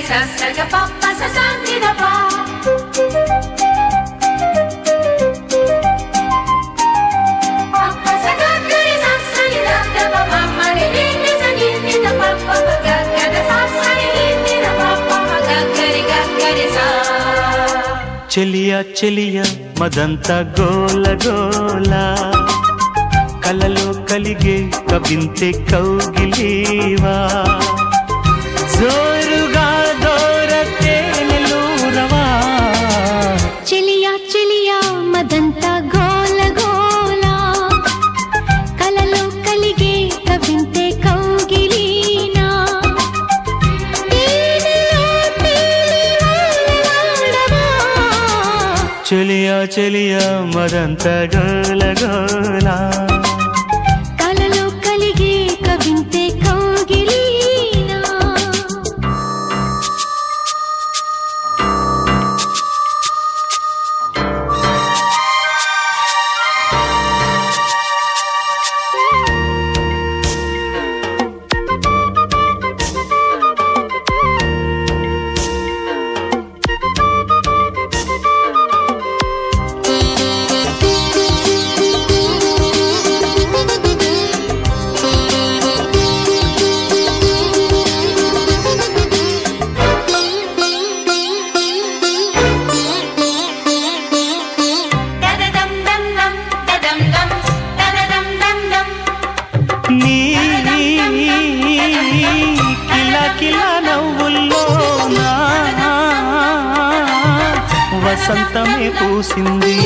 sa sa ga pa pa sa sa ni da pa. Pa pa sa ga ga ri sa sa ni da da pa ma ma ri ri ni sa ni ni da pa pa pa ga ga da sa sa ni ri ni da pa pa pa ga ga ri ga ga ri sa. చెలియ చెలియ మదంత గోల గోల కలలో కలిగే కవింతే కౌగిలీవా జోరుగా దోరతేనెలూరవా చెలియా చెలియా మదంతా గోల గోల కలలో కలిగే కవింతే కౌగిలీనా తేనెలో తేలి వాడవా. చెలియ చెలియ మదంత గోల గోల కలలో కలిగే కవింతే కౌగిలీనా Da da dum dum dum da dum dum da da dum dum dum. నీ కిల కిల నవ్వుల్లోనా వసంతమే పూసింది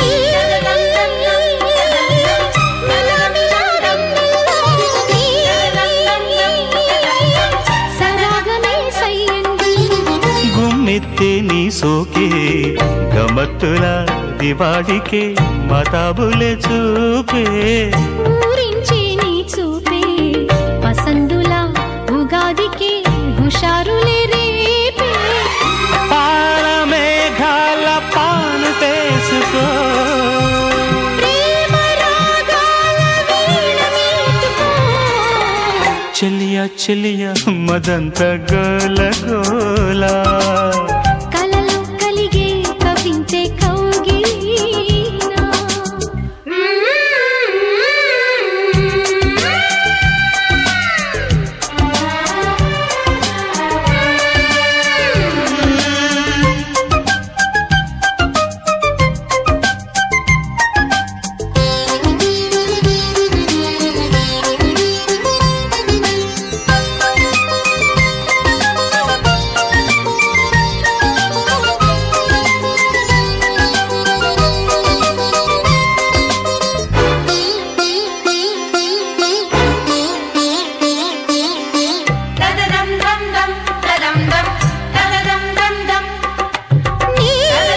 సరాగమే సయ్యంది గుమ్మెత్తే నీ సోకే గమత్తుల దివాడికే మతాబులే చూపే ఊరించి నీ చూపే పసందుల ఉగాదికి హుషారులే రేపే పాల మేఘాల పాను చేసుకో ప్రేమ రాగాల వీణ మీటుకో చెలియ చెలియ మదంత గోల గోల కలలో కలిగే కవించే కౌగిలీనా Da da dum dum dum da dum dum da da dum dum dum. నీ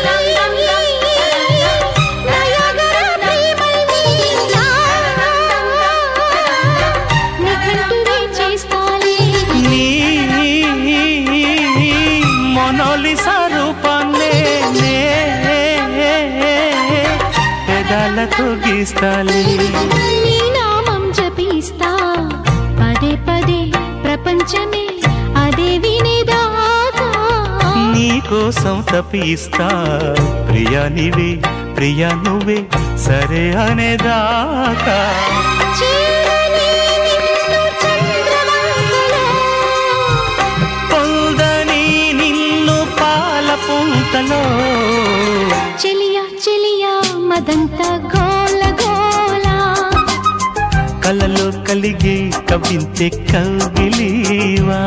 Da da dum dum dum Niagara ప్రేమై నిఘంటువే చేస్తాలే నీ మొనోలిసా రూపాన్నే నే పెదాలతో గీస్తాలే నీ నామం జపిస్తా పదే పదే ప్రపంచమే అదే వినేదాకా నీ కోసం తపిస్తా ప్రియా నీవే ప్రియా నువ్వే సరే అనేదాకా చేరని నిన్ను చంద్రవంకలో పొందని నిన్ను పాల పుంతలో చెలియా చెలియా మదంతా గోల గోల కలలో కలిగే కవింతే కవిలీవా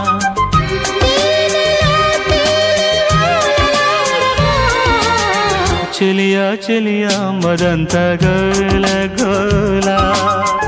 తేనెలో తేలి వాడవా. చెలియా చెలియా మదంత గోల గోలా